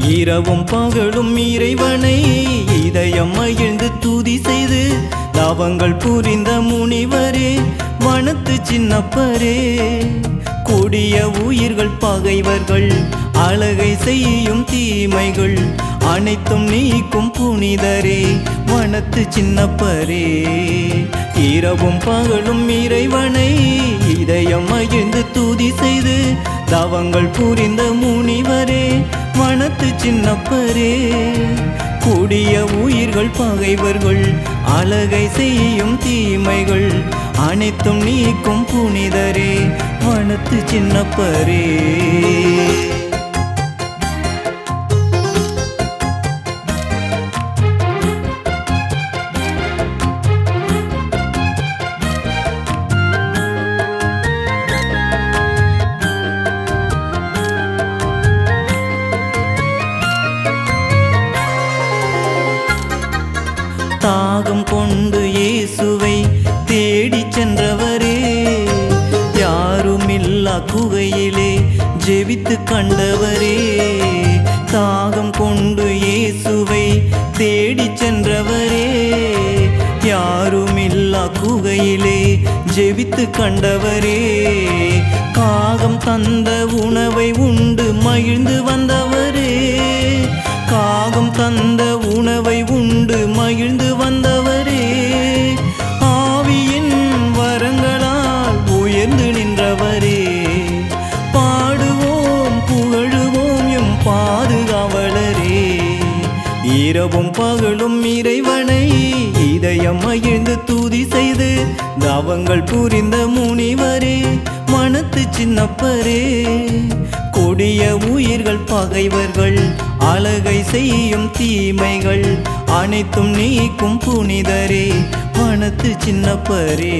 இரவும் பகலும் இறைவனை இதயம் மகிழ்ந்து துதி செய்து தவங்கள் புரிந்த முனிவரே வனத்து சின்னப்பரே கொடிய உயிர்கள் பகைவர்கள் அழகை செய்யும் தீமைகள் அனைத்தும் நீக்கும் புனிதரே வனத்து சின்னப்பரே இரவும் பகலும் இறைவனை இதயம் மகிழ்ந்து துதி செய்து தவங்கள் புரிந்த முனிவரே வனத்து சின்னப்பரே கொடிய உயிர்கள் பகைவர்கள் அழகை செய்யும் தீமைகள் அனைத்தும் நீக்கும் புனிதரே வனத்து சின்னப்பரே தாகம் கொண்டு இயேசுவை தேடிச் சென்றவரே யாருமில்லா குகையிலே ஜெபித்து கண்டவரே தாகம் கொண்டு இயேசுவை தேடிச் சென்றவரே யாருமில்லா குகையிலே ஜெபித்து கண்டவரே காகம் தந்த உணவை உண்டு மகிழ்ந்து வந்தவரே காகம் தந்த உணவை உண்டு மகிழ்ந்து வந்தவரே ஆவியின் வரங்களால் உயர்ந்து நின்றவரே பாடுவோம் புகழுவோம் எம் பாதுகாவலரே இரவும் பகலும் இறைவனை இதயம் மகிழ்ந்து துதி செய்து தவங்கள் புரிந்த முனிவரே மனத்து சின்னப்பரே கொடிய உயிர்கள் பகைவர்கள் அழகை செய்யும் தீமைகள் அனைத்தும் நீக்கும் புனிதரே மனத்து சின்னப்பரே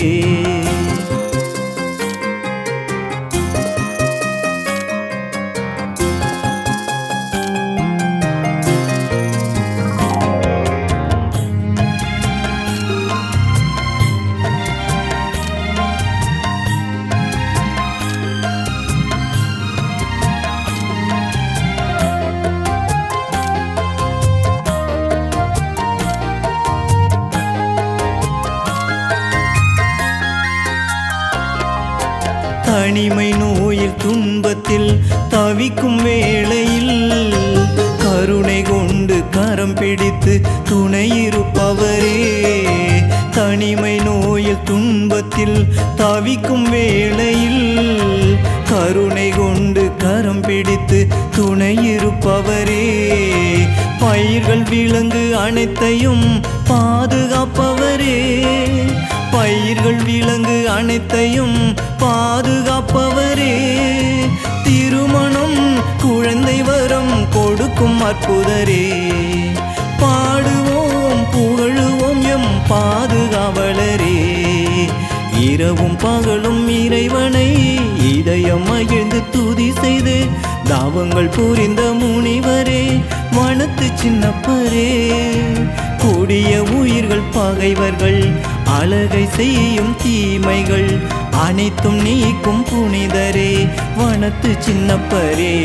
தனிமை நோயில் துன்பத்தில் தவிக்கும் வேளையில் கருணை கொண்டு கரம் பிடித்து துணையிருப்பவரே தனிமை நோயில் துன்பத்தில் தவிக்கும் வேளையில் கருணை கொண்டு கரம் பிடித்து துணையிருப்பவரே பயிர்கள் விலங்கு அனைத்தையும் பாதுகாப்பவரே பயிர்கள் விலங்கு அனைத்தையும் பாதுகாப்பவரே திருமணம் குழந்தை வரம் கொடுக்கும் அற்புதரே பாடுவோம் புகழுவோம் எம் பாதுகாவலரே இரவும் பகலும் இறைவனை இதயம் மகிழ்ந்து துதி செய்து தாவங்கள் புரிந்த முனிவரே வனத்து சின்னப்பரே கொடிய உயிர்கள் பகைவர்கள் அழகை செய்யும் தீமைகள் அனைத்தும் நீக்கும் புனிதரே வனத்து சின்னப்பரே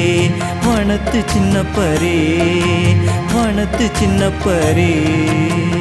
வனத்து சின்னப்பரே வனத்து சின்னப்பரே